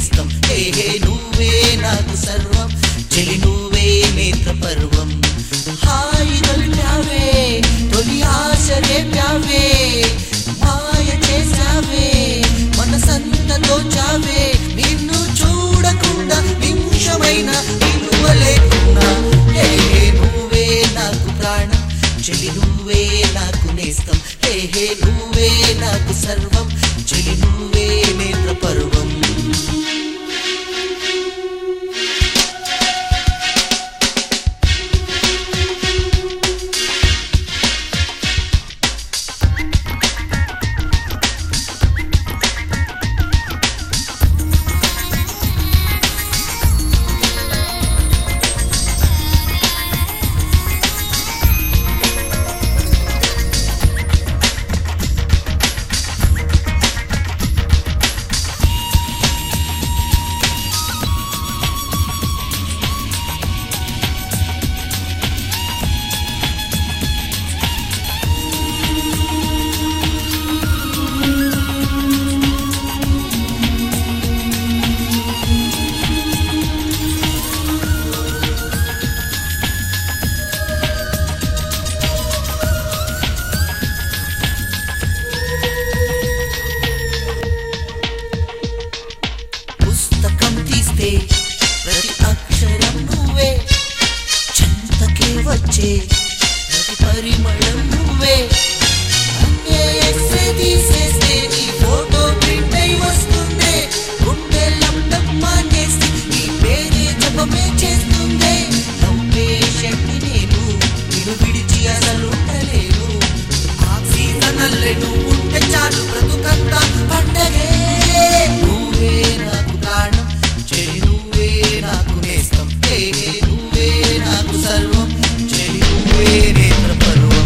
నేస్తం హే హే నువ్వే నాకు సర్వం చెలి నువ్వే నేత్ర పర్వం హాయి తొలిపావే తొలి ఆశ రేపావే మాయ చేసావే మనసంత దోచావే నిన్ను చూడకుండా నిమిషమైన విలువ లేకున్నా హే హే నువ్వే నాకు ప్రాణం చెలి నువ్వే నాకు నేస్తం హే హే నువ్వే నాకు సర్వం చెలి నువ్వే నేత్ర పర్వం పుస్తకం తీస్తే ప్రతి అక్షరం నువ్వే చెంతకే వచ్చే ప్రతి పరిమళం నువ్వే అన్నే ఎస్సే తీసేస్తే నీ ఫోటో ప్రింట్ అయి వస్తుందే గుండె లండం మానేసి నీ పేరే జపమే చేస్తుందే నవ్వే శక్తి నేను నిన్ను విడిచి అసలు ఉండలేను ఆక్సిజన్ అల్లెను ఉంటే చాలు బ్రతుకంతా పండగే నువ్వే నాకు ప్రాణం చెలి నువ్వే నాకు నేస్తం హే హే నువ్వే నాకు సర్వం చెలి నువ్వే నేత్ర పర్వం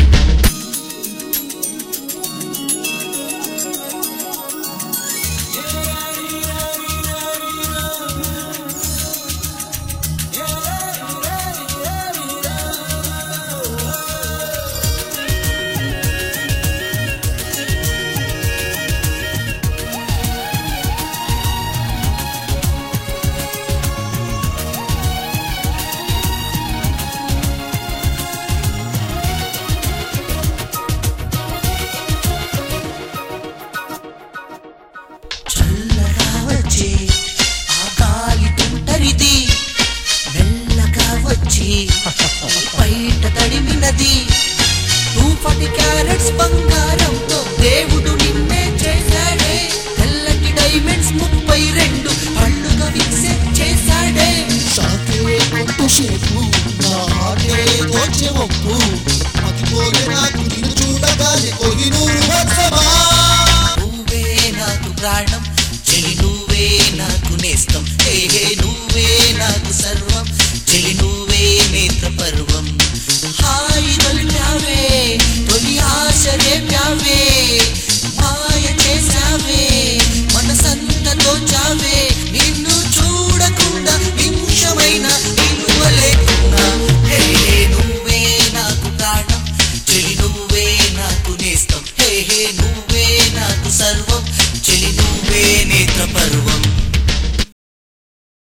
చల్లగా వచ్చి ఆ గాలి తుంటరిది మెల్లగా వచ్చి బయట తడిమినది టూ ఫార్టీ క్యారెట్స్ బంగారంతో దేవుడు నిన్నే చేశాడే తెల్లటి డైమండ్స్ ముప్పై రెండు పళ్ళుగా ఫిక్సెట్ చేశాడే షాకే కొట్టు షేపు నా హార్టే దోచే ఒప్పు మతిపోయే నాకు నిన్ను చూడగానే కోహినూరు వత్సమా నువ్వే నాకు ప్రాణం చెలి నువ్వే నాకు నేస్తం హే హే నువ్వే నాకు సర్వం చెలి నువ్వే నేత్ర పర్వం హాయి తొలిపావే తొలి ఆశ రేపావే మాయ చేసావే మనసంత దోచావే నిన్ను చూడకుండా నిమిషమైన విలువ లేకున్నా హే హే నువ్వే నాకు ప్రాణం చెలి నువ్వే నాకు నేస్తం హే హే నువ్వే నాకు సర్వం